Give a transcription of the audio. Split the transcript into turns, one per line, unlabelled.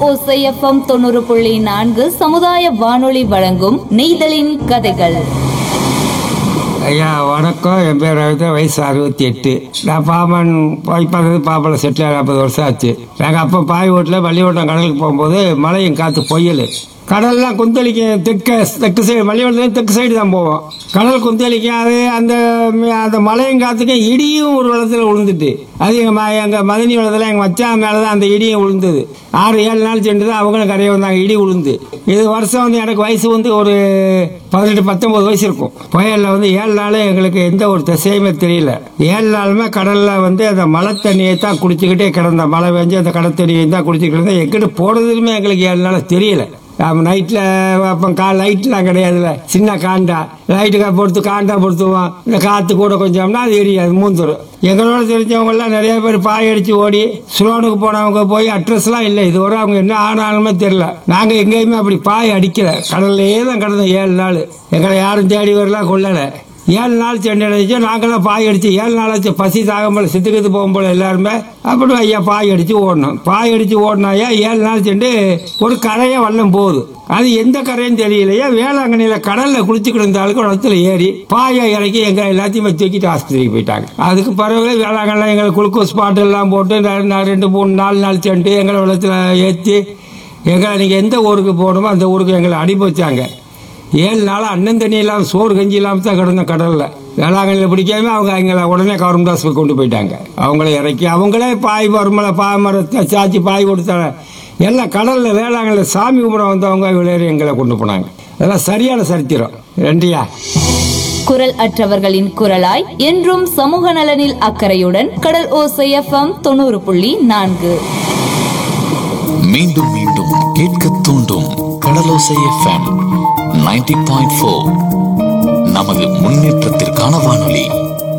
ஓசை எஃப்எம் தொண்ணூறு புள்ளி நான்கு சமுதாய வானொலி வழங்கும் நெய்தலின் கதைகள்
ஐயா வணக்கம் என் பேர் ரவிதா வயசு அறுபத்தி எட்டு நான் பாமன் போய் பார்த்தது பாப்பல செட்டில் நாற்பது வருஷம் ஆச்சு நாங்கள் அப்போ பாய் வீட்டில் பள்ளிக்கூட்டம் கடலுக்கு போகும்போது மழையும் காற்று பொய்யல் கடல்லாம் குந்தளிக்கும் தெற்கு தெற்கு சைடு பள்ளிக்கூடத்துல தெற்கு சைடு தான் போவோம் கடல் குந்தளிக்கும் அது அந்த ம- அந்த மழையும் காற்றுக்கும் இடியும் ஒரு வெள்ளத்தில் விழுந்துட்டு அது எங்கள் எங்கள் மதனி வெள்ளத்தில் எங்கள் மச்சான் மேலே தான் அந்த இடியும் விழுந்தது ஆறு ஏழு நாள் சென்று தான் அவங்களும் கரையை வந்தாங்க இடி விழுந்து இது வருஷம் வந்து எனக்கு வயசு வந்து ஒரு பதினெட்டு பத்தொன்பது வயசு இருக்கும் புயலில் வந்து ஏழு நாள் எங்களுக்கு எந்த ஒரு திசையுமே தெரியல ஏழு நாளுமே கடலில் வந்து அந்த மழை தண்ணியை தான் குடிச்சிக்கிட்டே கிடந்த மழை பெஞ்சு அந்த கடல் தண்ணியை தான் குடிச்சிக்கிட்டு இருந்தோம் எங்கிட்ட போனதுலுமே எங்களுக்கு ஏழு நாள் தெரியல நம்ம நைட்டில் அப்போ கா லைட்லாம் கிடையாதுல்ல சின்ன காண்டா லைட்டு பொறுத்து காண்டா பொறுத்துவோம் இந்த காற்று கூட கொஞ்சம்னா அது எரியாது மூந்துரும் எங்களோட தெரிஞ்சவங்க எல்லாம் நிறைய பேர் பாய் அடிச்சு ஓடி சுலோனுக்கு போனவங்க போய் அட்ரஸ்லாம் இல்லை இது வரை அவங்க என்ன ஆனாலுமே தெரியல நாங்க எங்கேயுமே அப்படி பாய் அடிக்கல கடல்லையே தான் கிடந்தோம் ஏழு நாள் எங்களை யாரும் தேடி வரலாம் கொள்ளல ஏழு நாள் சென்னை அடிச்சு நாங்களாம் பாய் அடிச்சு ஏழு நாள் ஆச்சு பசி தாகம்போல சித்துக்கித்து போகும்போல எல்லாருமே அப்படி ஐயா பாய் அடிச்சு ஓடணும் பாய் அடிச்சு ஓடினாயா ஏழு நாள் சென்று ஒரு கரையை வல்லம் போகுது அது எந்த கரைன்னு தெரியலையா வேளாங்கண்ணியில கடல்ல குளிச்சுக்கிட்டு இருந்த ஆளுக்கு இடத்துல ஏறி பாயை இறக்கி எங்க எல்லாத்தையுமே தூக்கிட்டு ஆஸ்பத்திரிக்கு போயிட்டாங்க அதுக்கு பிறகு வேளாங்கண்ணில் எங்களை குளுக்கோஸ் பாட்டு எல்லாம் போட்டு ரெ- ரெ- ரெண்டு மூணு நாலு நாள் சென்று எங்களை வெள்ளத்தில் ஏற்றி எங்களை நீங்க எந்த ஊருக்கு போகணுமோ அந்த ஊருக்கு எங்களை அனுப்பி வச்சாங்க ஏழு நாள் அண்ணன் தண்ணி இல்லாமல் சோறு கஞ்சி இல்லாமல் தான் கிடந்த கடல்ல வேளாங்கண்ணியில் பிடிக்காம அவங்க எங்களை உடனே கவர்மெண்ட் ஹாஸ்பிட்டல் கொண்டு போயிட்டாங்க அவங்கள இறக்கி அவங்களே பாய் மரமலை பாய் மரத்தை சாச்சி பாய் கொடுத்தாங்க எல்லாம் கடல்ல வேளாங்கண்ணில் சாமி கும்பிட வந்தவங்க விளையாடி எங்களை கொண்டு போனாங்க அதெல்லாம் சரியான சரித்திரம் ரெண்டியா
குரல் அற்றவர்களின் குரலாய் என்றும் சமூக நலனில் அக்கறையுடன் கடல் ஓசை எஃப்எம் தொண்ணூறு புள்ளி நான்கு
மீண்டும் மீண்டும் கேட்க தூண்டும் Kadalosai FM ninety point four